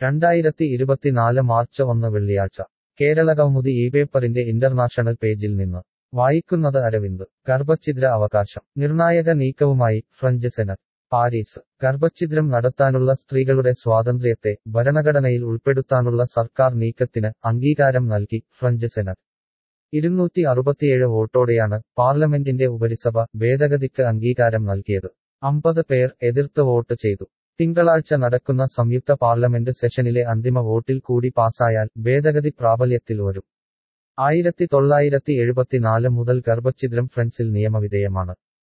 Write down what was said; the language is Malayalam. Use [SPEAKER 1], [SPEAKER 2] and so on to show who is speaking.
[SPEAKER 1] രണ്ടായിരത്തി ഇരുപത്തിനാല് മാർച്ച് ഒന്ന് വെള്ളിയാഴ്ച കേരളകൗമുദി ഈ പേപ്പറിന്റെ ഇന്റർനാഷണൽ പേജിൽ നിന്ന് വായിക്കുന്നത് അരവിന്ദ് ഗർഭഛിദ്ര അവകാശം നിർണായക നീക്കവുമായി ഫ്രഞ്ച് സെനറ്റ് പാരീസ് ഗർഭഛിദ്രം നടത്താനുള്ള സ്ത്രീകളുടെ സ്വാതന്ത്ര്യത്തെ ഭരണഘടനയിൽ ഉൾപ്പെടുത്താനുള്ള സർക്കാർ നീക്കത്തിന് അംഗീകാരം നൽകി ഫ്രഞ്ച് സെനറ്റ് ഇരുന്നൂറ്റി അറുപത്തിയേഴ് വോട്ടോടെയാണ് പാർലമെന്റിന്റെ ഉപരിസഭ ഭേദഗതിക്ക് അംഗീകാരം നൽകിയത് അമ്പത് പേർ എതിർത്ത് വോട്ട് ചെയ്തു തിങ്കളാഴ്ച നടക്കുന്ന സംയുക്ത പാർലമെന്റ് സെഷനിലെ അന്തിമ വോട്ടിൽ കൂടി പാസായാൽ ഭേദഗതി പ്രാബല്യത്തിൽ വരും ആയിരത്തി തൊള്ളായിരത്തി എഴുപത്തിനാല് മുതൽ ഗർഭഛിദ്രം ഫ്രൻസിൽ നിയമവിധേയമാണ്